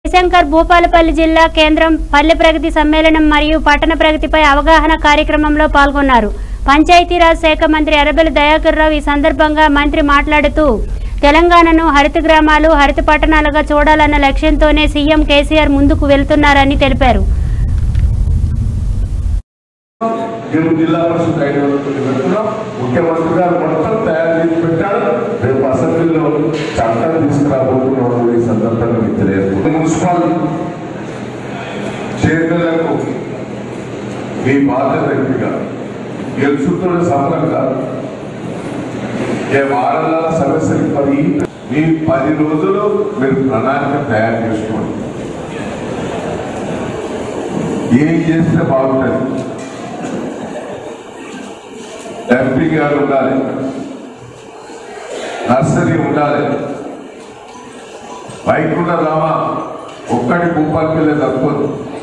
శంకర్ భూపాలపల్లి జిల్లా కేంద్రం పల్లె ప్రగతి సమ్మేళనం మరియు పట్టణ ప్రగతిపై అవగాహన కార్యక్రమంలో పాల్గొన్నారు పంచాయతీరాజ్ శాఖ మంత్రి అరబెల్లి దయాకర్ రావు ఈ సందర్భంగా మంత్రి మాట్లాడుతూ తెలంగాణను హరిత గ్రామాలు హరిత పట్టణాలుగా చూడాలన్న లక్ష్యంతోనే సీఎం కేసీఆర్ ముందుకు వెళ్తున్నారని తెలిపారు రేపు జిల్లా పరిషత్ ఐదు వందలు పెడుతున్నాం ముఖ్యమంత్రి గారు మొత్తం తయారు చేసి పెట్టారు రేపు అసెంబ్లీలో చట్టం తీసుకురాబోతున్నాం ఈ సందర్భంగా మీకు తెలియదు మున్సిపల్ చైర్మన్లకు మీ బాధ్యత ఎంపిక గెలుచుతున్న సఫలంగా ఏ వారాల సమస్యలు పది మీ పది రోజులు మీరు ప్రణాళిక తయారు చేసుకోండి ఏం చేస్తే బాగుంటుంది ఎంపీ గారు ఉండాలి నర్సరీ ఉండాలి వైకుంఠ రామ ఒక్కటి భూపాలకెళ్ళే తప్పదు